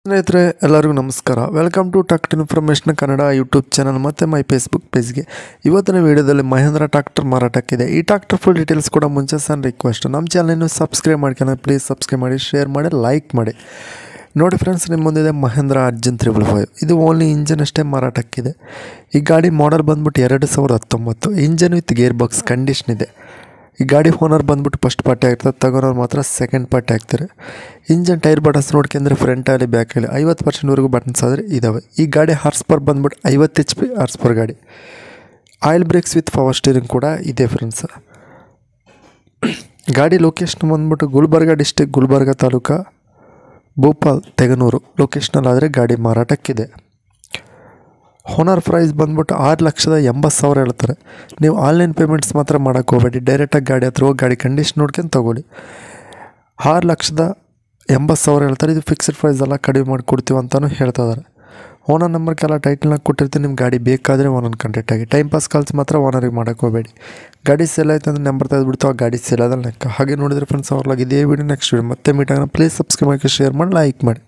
ಸ್ನೇಹಿತರೆ ಎಲ್ಲರಿಗೂ ನಮಸ್ಕಾರ welcome to tact information Kannada YouTube channel ಮತ್ತು ಮೈ ಫೇಸ್ಬುಕ್ ಪೇಜ್ಗೆ ಇವತ್ತಿನ ವಿಡಿಯೋದಲ್ಲಿ ಮಹೇಂದ್ರ ಟ್ರಾಕ್ಟರ್ ಮಾರಾಟಕ್ಕಿದೆ ಈ ಟ್ರಾಕ್ಟರ್ ಫುಲ್ ಡೀಟೇಲ್ಸ್ ಕೂಡ ಮುಂಚೆ ಸಣ್ಣ ರಿಕ್ವೆಸ್ಟ್ ನಮ್ಮ ಚಾನಲ್ನ ಸಬ್ಸ್ಕ್ರೈಬ್ ಮಾಡ್ಕೊಂಡು ಪ್ಲೀಸ್ ಸಬ್ಸ್ಕ್ರೈಬ್ ಮಾಡಿ ಶೇರ್ ಮಾಡಿ ಲೈಕ್ ಮಾಡಿ ನೋಡಿ ಫ್ರೆಂಡ್ಸ್ ನಿಮ್ಮ ಮುಂದಿದೆ ಮಹೇಂದ್ರ ಅರ್ಜುನ್ ತ್ರಿಬಲ್ ಫೈವ್ ಇದು ಓನ್ಲಿ ಇಂಜನ್ ಅಷ್ಟೇ ಮಾರಾಟಕ್ಕಿದೆ ಈ ಗಾಡಿ ಮಾಡಲ್ ಬಂದ್ಬಿಟ್ಟು ಎರಡು ಸಾವಿರದ ಹತ್ತೊಂಬತ್ತು engine with gear box condition ಇದೆ ಈ ಗಾಡಿ ಓನರ್ ಬಂದ್ಬಿಟ್ಟು ಫಸ್ಟ್ ಪಾರ್ಟಿ ಆಗ್ತದೆ ತಗೋನವ್ರು ಮಾತ್ರ ಸೆಕೆಂಡ್ ಪಾರ್ಟಿ ಆಗ್ತಾರೆ ಇಂಜನ್ ಟೈರ್ ಬಟನ್ಸ್ ನೋಡ್ಕೊಂಡ್ರೆ ಫ್ರಂಟಲ್ಲಿ ಬ್ಯಾಕಲ್ಲಿ ಐವತ್ತು ಪರ್ಸೆಂಟ್ವರೆಗೂ ಬಟನ್ಸ್ ಆದರೆ ಇದ್ದಾವೆ ಈ ಗಾಡಿ ಹಾರ್ಸ್ ಪರ್ ಬಂದ್ಬಿಟ್ಟು ಐವತ್ತು ಎಚ್ ಪಿ ಹಾರ್ಸ್ ಪರ್ ಗಾಡಿ oil brakes with power steering ಕೂಡ ಇದೆ ಫ್ರೆಂಡ್ಸ್ ಗಾಡಿ ಲೊಕೇಶನ್ ಬಂದ್ಬಿಟ್ಟು ಗುಲ್ಬರ್ಗ ಡಿಸ್ಟಿಕ್ ಗುಲ್ಬರ್ಗ ತಾಲೂಕು ಭೋಪಾಲ್ ತೆಗನೂರು ಲೊಕೇಶನಲ್ಲಾದರೆ ಗಾಡಿ ಮಾರಾಟಕ್ಕಿದೆ ಹೋನರ್ ಪ್ರೈಸ್ ಬಂದ್ಬಿಟ್ಟು ಆರು ಲಕ್ಷದ ಎಂಬತ್ತು ಸಾವಿರ ಹೇಳ್ತಾರೆ ನೀವು ಆನ್ಲೈನ್ ಪೇಮೆಂಟ್ಸ್ ಮಾತ್ರ ಮಾಡೋಕ್ಕೆ ಹೋಗಬೇಡಿ ಡೈರೆಕ್ಟಾಗಿ ಗಾಡಿ ಹತ್ರ ಹೋಗಿ ಗಾಡಿ ಕಂಡೀಷನ್ ನೋಡ್ಕೊಂಡು ತೊಗೊಳ್ಳಿ ಆರು ಲಕ್ಷದ ಎಂಬತ್ತು ಸಾವಿರ ಹೇಳ್ತಾರೆ ಇದು ಫಿಕ್ಸ್ಡ್ ಪ್ರೈಸ್ ಎಲ್ಲ ಕಡಿಮೆ ಮಾಡಿ ಕೊಡ್ತೀವಿ ಅಂತಲೂ ಹೇಳ್ತಾ ಇದ್ದಾರೆ ಓನರ್ ನಂಬರ್ಗೆಲ್ಲ ಟೈಟಲ್ನಾಗ ಕೊಟ್ಟಿರ್ತೀನಿ ನಿಮ್ಮ ಗಾಡಿ ಬೇಕಾದರೆ ಓನರ್ ಕಾಂಟ್ಯಾಕ್ಟ್ ಆಗಿ ಟೈಮ್ ಪಾಸ್ ಕಾಲ್ಸ್ ಮಾತ್ರ ಓನರಿಗೆ ಮಾಡೋಕ್ಕೆ ಹೋಗಬೇಡಿ ಗಾಡಿ ಸೇಲ್ ಆಯ್ತು ಅಂದ್ರೆ ನಂಬರ್ ತೆಗೆದುಬಿಡ್ತು ಆ ಗಾಡಿ ಸೇಲ್ ಆದ್ರೆ ಲೆಕ್ಕ ಹಾಗೆ ನೋಡಿದ್ರೆ ಫ್ರೆಂಡ್ಸ್ ಅವ್ರಲಾಗ ಇದೇ ವಿಡಿಯೋ ನೆಕ್ಸ್ಟ್ ವಿಡಿಯೋ ಮತ್ತೆ ಮೀಟ್ ಆಗೋಣ ಪ್ಲೀಸ್ ಸಬ್ಸ್ಕ್ರೈಬ್ ಮಾಡಿ ಶೇರ್ ಮಾಡಿ ಲೈಕ್ ಮಾಡಿ